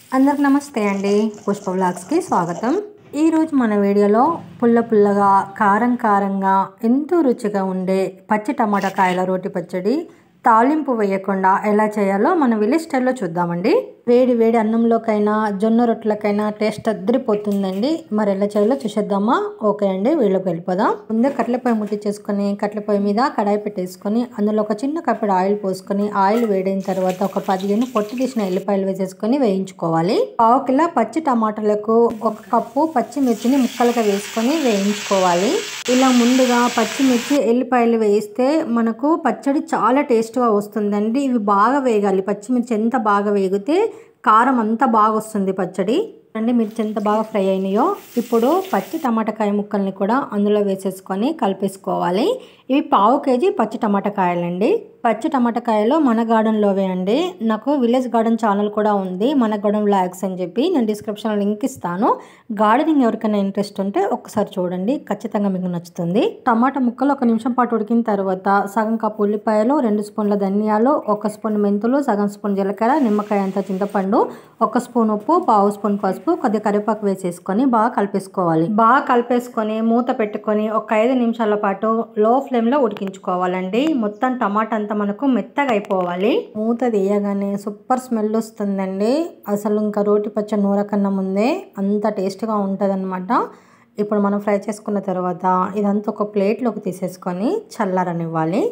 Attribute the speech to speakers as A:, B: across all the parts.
A: అందరికి నమస్తే అండి పుష్ప బ్లాగ్స్కి స్వాగతం ఈరోజు మన వీడియోలో పుల్ల పుల్లగా కారం కారంగా ఎంతో రుచిగా ఉండే పచ్చి టమాటా కాయల రోటి పచ్చడి తాలింపు వేయకుండా ఎలా చేయాలో మన విలేజ్ స్టైల్లో చూద్దామండి వేడి వేడి అన్నంలోకైనా జొన్న రొట్టెలకైనా టేస్ట్ అద్దరిపోతుందండి మరి ఎలా చేయాలో చూసేద్దామా ఓకే అండి వీళ్ళకి వెళ్ళిపోదాం ముందే కట్ల పొయ్యి ముట్టించేసుకొని కట్ల పొయ్యి మీద కడాయి పెట్టేసుకొని అందులో ఒక చిన్న కప్పుడు ఆయిల్ పోసుకొని ఆయిల్ వేడైన తర్వాత ఒక పదిహేను పొట్టు తీసిన ఎల్లిపాయలు వేసేసుకొని వేయించుకోవాలి పావు కిలో పచ్చి టమాటాలకు ఒక కప్పు పచ్చిమిర్చిని ముక్కలుగా వేసుకొని వేయించుకోవాలి ఇలా ముందుగా పచ్చిమిర్చి ఎల్లిపాయలు వేస్తే మనకు పచ్చడి చాలా టేస్ట్గా వస్తుందండి ఇవి బాగా వేగాలి పచ్చిమిర్చి ఎంత బాగా వేగితే కారం అంతా బాగా వస్తుంది పచ్చడి అండి మిర్చి ఎంత బాగా ఫ్రై అయినాయో ఇప్పుడు పచ్చి టమాటకాయ ముక్కల్ని కూడా అందులో వేసేసుకొని కలిపేసుకోవాలి ఇవి పావు కేజీ పచ్చి టమాటకాయలండి పచ్చి టమాటకాయలు మన గార్డెన్లోవే అండి నాకు విలేజ్ గార్డెన్ ఛానల్ కూడా ఉంది మన గార్డెన్ బ్లాగ్స్ అని చెప్పి నేను డిస్క్రిప్షన్లో లింక్ ఇస్తాను గార్డెనింగ్ ఎవరికైనా ఇంట్రెస్ట్ ఉంటే ఒకసారి చూడండి ఖచ్చితంగా మీకు నచ్చుతుంది టమాటా ముక్కలు ఒక నిమిషం పాటు ఉడికిన తర్వాత సగం కప్పు ఉల్లిపాయలు రెండు స్పూన్ల ధనియాలు ఒక స్పూన్ మెంతులు సగం స్పూన్ జీలకర్ర నిమ్మకాయ అంత చింతపండు ఒక స్పూన్ ఉప్పు పావు స్పూన్ పసుపు కొద్దిగా కరివేపాకు వేసేసుకొని బాగా కలిపేసుకోవాలి బాగా కలిపేసుకొని మూత పెట్టుకొని ఒక ఐదు నిమిషాల పాటు లో ఫ్లేమ్లో ఉడికించుకోవాలండి మొత్తం టమాటా అంతా మనకు మెత్తగా అయిపోవాలి మూత తీయగానే సూపర్ స్మెల్ వస్తుందండి అసలు ఇంకా రోటి పచ్చడి నూర కన్నా ముందే అంత టేస్ట్గా ఉంటుంది ఇప్పుడు మనం ఫ్రై చేసుకున్న తర్వాత ఇదంతా ఒక ప్లేట్లోకి తీసేసుకొని చల్లారనివ్వాలి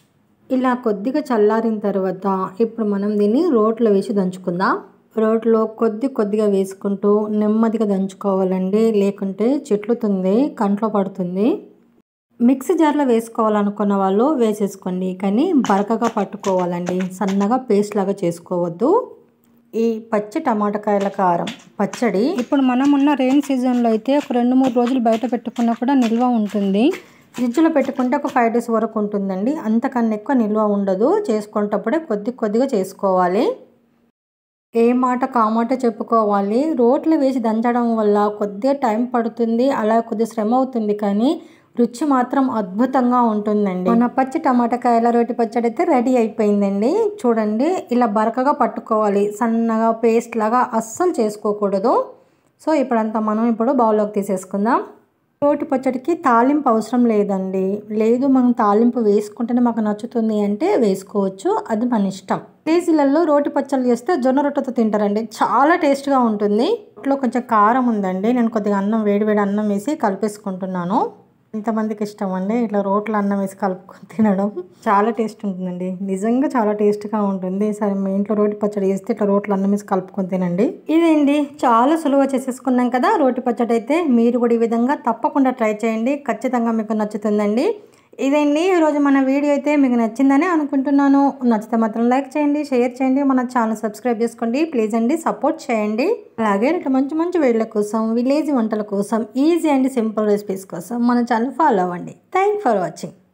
A: ఇలా కొద్దిగా చల్లారిన తర్వాత ఇప్పుడు మనం దీన్ని రోట్లో వేసి దంచుకుందాం రోట్లో కొద్ది కొద్దిగా వేసుకుంటూ నెమ్మదిగా దంచుకోవాలండి లేకుంటే చెట్లుతుంది కంట్లో పడుతుంది మిక్సీ జార్లో వేసుకోవాలనుకున్న వాళ్ళు వేసేసుకోండి కానీ బరకగా పట్టుకోవాలండి సన్నగా పేస్ట్ లాగా చేసుకోవద్దు ఈ పచ్చి టమాటకాయల కారం పచ్చడి ఇప్పుడు మనం ఉన్న రెయిన్ సీజన్లో అయితే ఒక రెండు మూడు రోజులు బయట పెట్టుకున్నా కూడా నిల్వ ఉంటుంది ఫ్రిడ్జ్లో పెట్టుకుంటే ఒక ఫైవ్ డేస్ వరకు ఉంటుందండి అంతకన్నా ఎక్కువ నిల్వ ఉండదు చేసుకునేటప్పుడే కొద్ది కొద్దిగా చేసుకోవాలి ఏ మాట కామాట చెప్పుకోవాలి రోట్లు వేసి దంచడం వల్ల కొద్దిగా టైం పడుతుంది అలా కొద్దిగా శ్రమ అవుతుంది కానీ రుచి మాత్రం అద్భుతంగా ఉంటుందండి మన పచ్చి టమాటకాయల రోటి పచ్చడి అయితే రెడీ అయిపోయిందండి చూడండి ఇలా బరకగా పట్టుకోవాలి సన్నగా పేస్ట్ లాగా అస్సలు చేసుకోకూడదు సో ఇప్పుడంతా మనం ఇప్పుడు బౌల్లోకి తీసేసుకుందాం రోటి పచ్చడికి తాలింపు అవసరం లేదండి లేదు మనం తాలింపు వేసుకుంటేనే మాకు నచ్చుతుంది అంటే వేసుకోవచ్చు అది మన ఇష్టం కేజీలలో రోటి పచ్చళ్ళు చేస్తే జొన్న రొట్టెతో తింటారండి చాలా టేస్ట్గా ఉంటుంది రొట్టెలో కొంచెం కారం ఉందండి నేను కొద్దిగా అన్నం వేడివేడి అన్నం వేసి కలిపేసుకుంటున్నాను ఎంతమందికి ఇష్టం అండి ఇట్లా రోట్లో అన్నం వేసి కలుపుకొని తినడం చాలా టేస్ట్ ఉంటుందండి నిజంగా చాలా టేస్ట్గా ఉంటుంది సరే మీ ఇంట్లో రోటి పచ్చడి చేస్తే ఇట్లా రోట్లో అన్నం వేసి కలుపుకొని తినండి ఇదేంటి చాలా సులువుగా చేసేసుకున్నాం కదా రోటి పచ్చడి అయితే మీరు కూడా ఈ విధంగా తప్పకుండా ట్రై చేయండి ఖచ్చితంగా మీకు నచ్చుతుందండి ఇదండి ఈరోజు మన వీడియో అయితే మీకు నచ్చిందని అనుకుంటున్నాను నచ్చితే మాత్రం లైక్ చేయండి షేర్ చేయండి మన ఛానల్ సబ్స్క్రైబ్ చేసుకోండి ప్లీజ్ అండి సపోర్ట్ చేయండి అలాగే ఇట్లా మంచి మంచి వీడియోల కోసం విలేజ్ వంటల కోసం ఈజీ అండ్ సింపుల్ రెసిపీస్ కోసం మన ఛానల్ ఫాలో అవ్వండి థ్యాంక్ ఫర్ వాచింగ్